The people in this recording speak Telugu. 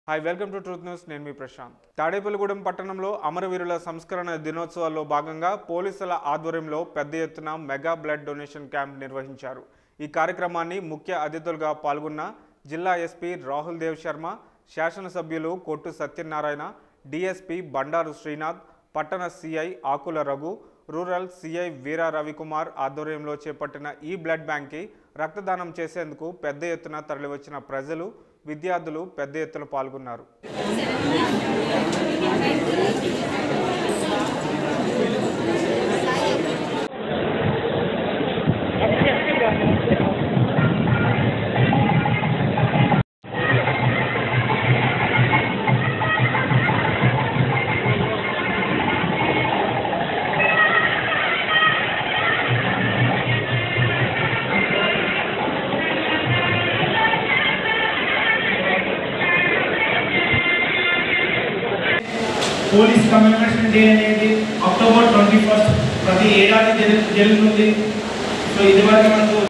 hi welcome to truth news నేను మీ ప్రశాంత్ తాడేపల్లిగూడెం పట్టణంలో అమరవీరుల సంస్కరణ దినోత్సవాల్లో భాగంగా పోలీసుల ఆధ్వర్యంలో పెద్ద ఎత్తున మెగా బ్లడ్ డొనేషన్ క్యాంప్ నిర్వహించారు ఈ కార్యక్రమాన్ని ముఖ్య అతిథులుగా పాల్గొన్న జిల్లా ఎస్పీ రాహుల్ దేవ్ శర్మ శాసనసభ్యులు కొట్టు సత్యనారాయణ డిఎస్పీ బండారు శ్రీనాథ్ పట్టణ CI Akula Raghu rural CI Veera Ravikumar ఆధ్వర్యంలో చేపట్టిన ఈ బ్లడ్ బ్యాంక్కి రక్తదానం చేసేందుకు పెద్ద ఎత్తున తరలివచ్చిన ప్రజలు విద్యార్థులు పెద్ద ఎత్తున పాల్గొన్నారు పోలీస్ కమ్యూనికేషన్ డే అనేది అక్టోబర్ ట్వంటీ ఫస్ట్ ప్రతి ఏడాది జరు- జరుగుతుంది సో ఇది వరకు మనకు